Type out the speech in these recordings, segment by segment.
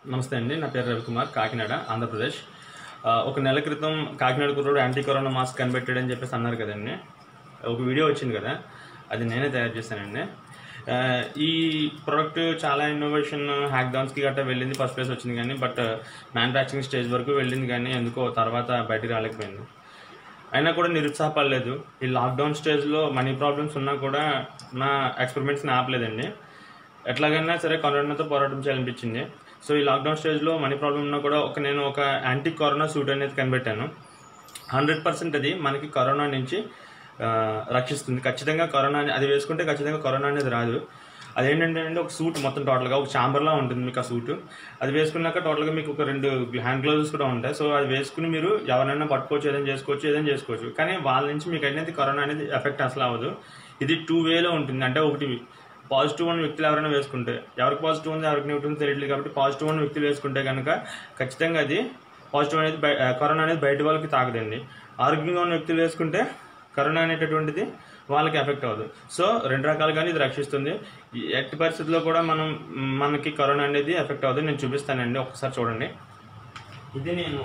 నమస్తే అండి నా పేరు రవికుమార్ కాకినాడ ఆంధ్రప్రదేశ్ ఆ, ఒక నెల క్రితం కాకినాడ కుర్రోడు యాంటీ కరోనా మాస్క్ కనిపెట్టాడని చెప్పేసి అన్నారు కదండి ఒక వీడియో వచ్చింది కదా అది నేనే తయారు చేశానండి ఆ, ఈ ప్రోడక్ట్ చాలా ఇన్నోవేషన్ హ్యాక్డౌన్స్కి గట్రా వెళ్ళింది ఫస్ట్ ప్లేస్ వచ్చింది కానీ బట్ మ్యానుఫ్యాక్చరింగ్ స్టేజ్ వరకు వెళ్ళింది కానీ ఎందుకో తర్వాత బయటికి రాలేకపోయింది అయినా కూడా నిరుత్సాహపడలేదు ఈ లాక్డౌన్ స్టేజ్లో మనీ ప్రాబ్లమ్స్ ఉన్నా కూడా నా ఎక్స్పెరిమెంట్స్ని ఆపలేదండి ఎట్లాగైనా సరే కరోనాతో పోరాటం చేయాలనిపించింది సో ఈ లాక్డౌన్ స్టేజ్లో మనీ ప్రాబ్లం ఉన్నా కూడా ఒక నేను ఒక యాంటీ కరోనా సూట్ అనేది కనిపెట్టాను హండ్రెడ్ పర్సెంట్ అది మనకి కరోనా నుంచి ఆ, రక్షిస్తుంది ఖచ్చితంగా కరోనా అది వేసుకుంటే ఖచ్చితంగా కరోనా అనేది రాదు అదేంటంటే అండి ఒక సూట్ మొత్తం టోటల్గా ఒక చాంబర్లా ఉంటుంది మీకు ఆ సూట్ అది వేసుకున్నాక టోటల్గా మీకు ఒక రెండు హ్యాండ్ గ్లౌజెస్ కూడా ఉంటాయి సో అది వేసుకుని మీరు ఎవరైనా పట్టుకోవచ్చు ఏదైనా చేసుకోవచ్చు ఏదైనా చేసుకోవచ్చు కానీ వాళ్ళ నుంచి మీకు అనేది కరోనా అనేది ఎఫెక్ట్ అసలు అవ్వదు ఇది టూ వేలో ఉంటుంది అంటే ఒకటి పాజిటివ్ ఉన్న వ్యక్తులు ఎవరైనా వేసుకుంటే ఎవరికి పాజిటివ్ ఉంది ఎవరికి నెగిటివ్ ఉంది తెలియట్లేదు కాబట్టి పాజిటివ్ ఉన్న వ్యక్తులు వేసుకుంటే కనుక ఖచ్చితంగా అది పాజిటివ్ అనేది బయ- ఆ, కరోనా అనేది బయట వాళ్ళకి తాగదండి ఆరోగ్యంగా ఉన్న వ్యక్తులు వేసుకుంటే కరోనా అనేటటువంటిది వాళ్ళకి ఎఫెక్ట్ అవ్వదు సో రెండు రకాలుగానే ఇది రక్షిస్తుంది ఈ ఎట్టి పరిస్థితుల్లో కూడా మనం మ్, మనకి కరోనా అనేది ఎఫెక్ట్ అవ్వదు నేను చూపిస్తానండి ఒకసారి చూడండి ఇది నేను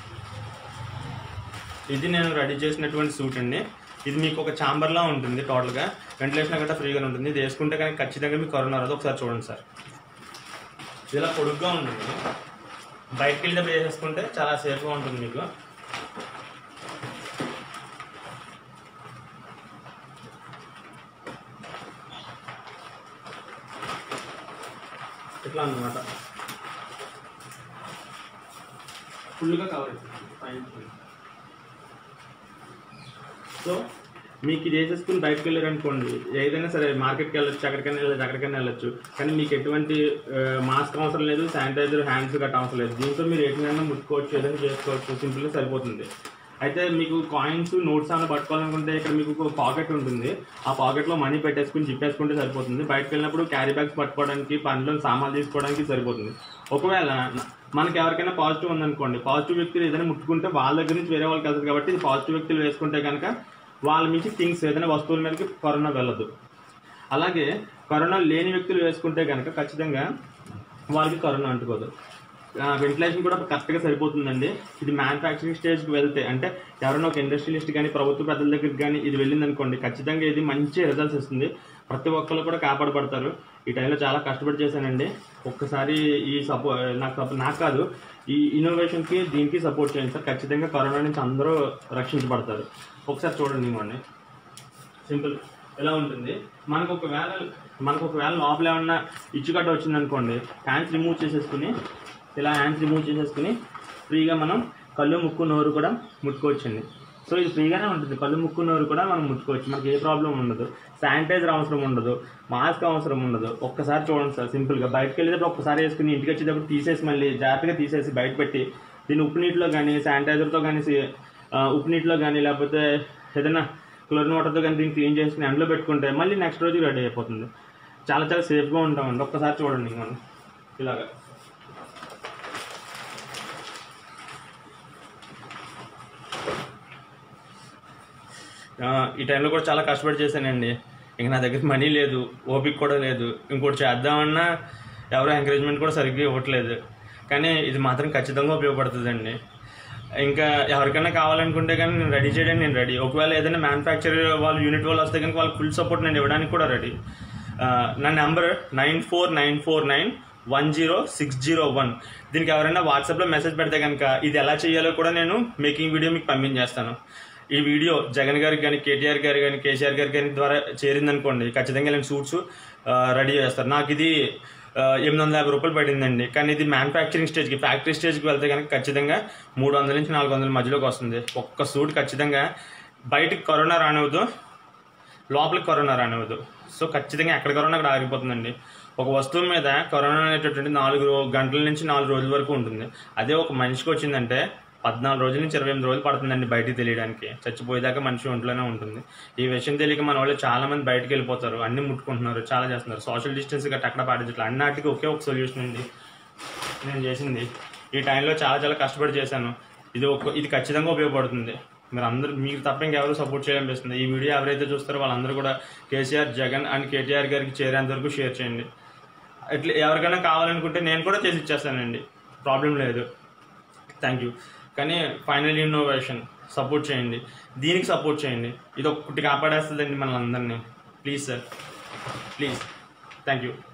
ఇది నేను రెడీ చేసినటువంటి సూట్ అండి ఇది మీకు ఒక ఛాంబర్లా ఉంటుంది టోటల్గా వెంటిలేషన్ గట్రా ఫ్రీగా ఉంటుంది ఇది వేసుకుంటే కానీ ఖచ్చితంగా మీకు కరోనా రాదు ఒకసారి చూడండి సార్ ఇది ఇలా పొడుగ్గా ఉంటుంది బయటకు వెళ్ళినప్పుడు వేసేసుకుంటే చాలా సేఫ్గా ఉంటుంది మీకు ఇట్లా అన్నమాట ఫుల్గా కవర్ అవుతుంది పైన full. సో మీకు ఇది వేసేసుకుని బయటకు వెళ్ళారు అనుకోండి ఏదైనా సరే మార్కెట్కి వెళ్ళొచ్చు ఎక్కడికైనా వెళ్ళచ్చు ఎక్కడికైనా వెళ్ళొచ్చు కానీ మీకు ఎటువంటి మాస్క్ అవసరం లేదు శానిటైజర్ హ్యాండ్స్ గట్ట అవసరం లేదు దీంతో మీరు ఎటువైనా ముట్టుకోవచ్చు ఏదైనా చేసుకోవచ్చు సింపుల్గా సరిపోతుంది అయితే మీకు కాయిన్స్ నోట్స్ ఏమైనా పట్టుకోవాలనుకుంటే ఇక్కడ మీకు ఒక పాకెట్ ఉంటుంది ఆ పాకెట్లో మనీ పెట్టేసుకుని జిప్పేసుకుంటే సరిపోతుంది బయటకు వెళ్ళినప్పుడు క్యారీ బ్యాగ్స్ పట్టుకోవడానికి పనిలో సామాన్లు తీసుకోవడానికి సరిపోతుంది ఒకవేళ మనకి ఎవరికైనా పాజిటివ్ ఉందనుకోండి పాజిటివ్ వ్యక్తులు ఏదైనా ముట్టుకుంటే వాళ్ళ దగ్గర నుంచి వేరే వాళ్ళకి వెళ్తుంది కాబట్టి ఇది పాజిటివ్ వ్యక్తులు వేసుకుంటే కనుక వాళ్ళ నుంచి థింగ్స్ ఏదైనా వస్తువుల మీదకి కరోనా వెళ్ళదు అలాగే కరోనా లేని వ్యక్తులు వేసుకుంటే కనుక ఖచ్చితంగా వాళ్ళకి కరోనా అంటుకోదు వెంటిలేషన్ కూడా కరెక్ట్గా సరిపోతుందండి ఇది మ్యానుఫ్యాక్చరింగ్ స్టేజ్కి వెళ్తే అంటే ఎవరైనా ఒక ఇండస్ట్రియలిస్ట్ కానీ ప్రభుత్వ పెద్దల దగ్గరికి కానీ ఇది వెళ్ళింది అనుకోండి ఖచ్చితంగా ఇది మంచి రిజల్ట్స్ ఇస్తుంది ప్రతి ఒక్కరు కూడా కాపాడబడతారు ఈ టైంలో చాలా కష్టపడి చేశానండి ఒక్కసారి ఈ సపో నాకు సపో- నాకు కాదు ఈ ఇన్నోవేషన్కి దీనికి సపోర్ట్ చేయండి సార్ ఖచ్చితంగా కరోనా నుంచి అందరూ రక్షించబడతారు ఒకసారి చూడండి ఇవ్వండి సింపుల్ ఎలా ఉంటుంది మనకు ఒకవేళ మనకు ఒకవేళ లోపల ఏమన్నా ఇచ్చుకట్ట వచ్చింది అనుకోండి హ్యాండ్స్ రిమూవ్ చేసేసుకుని ఇలా హ్యాండ్స్ రిమూవ్ చేసేసుకుని ఫ్రీగా మనం కళ్ళు ముక్కు నోరు కూడా ముట్టుకోవచ్చండి సో ఇది ఫ్రీగానే ఉంటుంది కళ్ళు ముక్కు నోరు కూడా మనం ముట్టుకోవచ్చు మనకి ఏ ప్రాబ్లం ఉండదు శానిటైజర్ అవసరం ఉండదు మాస్క్ అవసరం ఉండదు ఒక్కసారి చూడండి సార్ సింపుల్గా బయటకు వెళ్ళేటప్పుడు ఒక్కసారి వేసుకుని ఇంటికి వచ్చేటప్పుడు తీసేసి మళ్ళీ జాగ్రత్తగా తీసేసి బయట పెట్టి దీన్ని ఉప్పు నీటిలో కానీ శానిటైజర్తో కానీ ఆ, ఉప్పు నీటిలో కానీ లేకపోతే ఏదైనా క్లోరిన్ వాటర్తో కానీ దీన్ని క్లీన్ చేసుకుని ఎండలో పెట్టుకుంటే మళ్ళీ నెక్స్ట్ రోజు రెడీ అయిపోతుంది చాలా చాలా సేఫ్గా ఉంటామండి ఒక్కసారి చూడండి మనం ఇలాగా ఆ, ఈ టైంలో కూడా చాలా కష్టపడి చేశానండి ఇంక నా దగ్గర మనీ లేదు ఓపిక కూడా లేదు ఇంకోటి చేద్దామన్నా ఎవరు ఎంకరేజ్మెంట్ కూడా సరిగ్గా ఇవ్వట్లేదు కానీ ఇది మాత్రం ఖచ్చితంగా ఉపయోగపడుతుందండి ఇంకా ఎవరికైనా కావాలనుకుంటే కానీ నేను రెడీ చేయడానికి నేను రెడీ ఒకవేళ ఏదైనా మ్యానుఫ్యాక్చర్ వాళ్ళు యూనిట్ వాళ్ళు వస్తే కనుక వాళ్ళకి ఫుల్ సపోర్ట్ నేను ఇవ్వడానికి కూడా రెడీ నా number nine four nine four nine one zero six zero one దీనికి ఎవరైనా వాట్సాప్లో మెసేజ్ పెడితే కనుక ఇది ఎలా చేయాలో కూడా నేను మేకింగ్ వీడియో మీకు పంపించేస్తాను ఈ వీడియో జగన్ గారికి కానీ కేటీఆర్ గారు కానీ కేసీఆర్ గారి కానీ ద్వారా చేరిందనుకోండి ఖచ్చితంగా నేను సూట్స్ రెడీ చేస్తారు నాకు ఇది ఆ, ఎనిమిది వందల యాభై రూపాయలు పడిందండి కానీ ఇది మ్యానుఫ్యాక్చరింగ్ స్టేజ్కి ఫ్యాక్టరీ స్టేజ్కి వెళ్తే కనుక ఖచ్చితంగా మూడు వందల నుంచి నాలుగు వందల మధ్యలోకి వస్తుంది ఒక్క సూట్ ఖచ్చితంగా బయటికి కరోనా రానివ్వదు లోపలికి కరోనా రానివ్వదు సో ఖచ్చితంగా ఎక్కడ కరోనా అక్కడ ఆగిపోతుందండి ఒక వస్తువు మీద కరోనా అనేటటువంటి నాలుగు రో- గంటల నుంచి నాలుగు రోజుల వరకు ఉంటుంది అదే ఒక మనిషికి వచ్చిందంటే పద్నాలుగు రోజుల నుంచి ఇరవై ఎనిమిది రోజులు పడుతుందండి బయటికి తెలియడానికి చచ్చిపోయేదాకా మనిషి ఒంట్లోనే ఉంటుంది ఈ విషయం తెలియక మన వాళ్ళు చాలా మంది బయటికి వెళ్ళిపోతారు అన్ని ముట్టుకుంటున్నారు చాలా చేస్తున్నారు సోషల్ డిస్టెన్స్ గట్ట అక్కడ పాటించట్లేదు అన్నిటికీ ఒకే ఒక సొల్యూషన్ అండి నేను చేసింది ఈ టైంలో చాలా చాలా కష్టపడి చేశాను ఇది ఒక ఇది ఖచ్చితంగా ఉపయోగపడుతుంది మీరు అందరూ మీరు తప్ప ఇంకెవరు సపోర్ట్ చేయాలనిపిస్తుంది ఈ వీడియో ఎవరైతే చూస్తారో వాళ్ళందరూ కూడా కేసీఆర్ జగన్ అండ్ కేటీఆర్ గారికి చేరేంత వరకు షేర్ చేయండి అట్లా ఎవరికైనా కావాలనుకుంటే నేను కూడా చేసి ఇచ్చేస్తానండి ప్రాబ్లం లేదు థ్యాంక్ యూ కానీ ఫైనల్ ఇన్నోవేషన్ సపోర్ట్ చేయండి దీనికి సపోర్ట్ చేయండి ఇది ఒక్కటి కాపాడేస్తుందండి మన అందరినీ please sir please thank you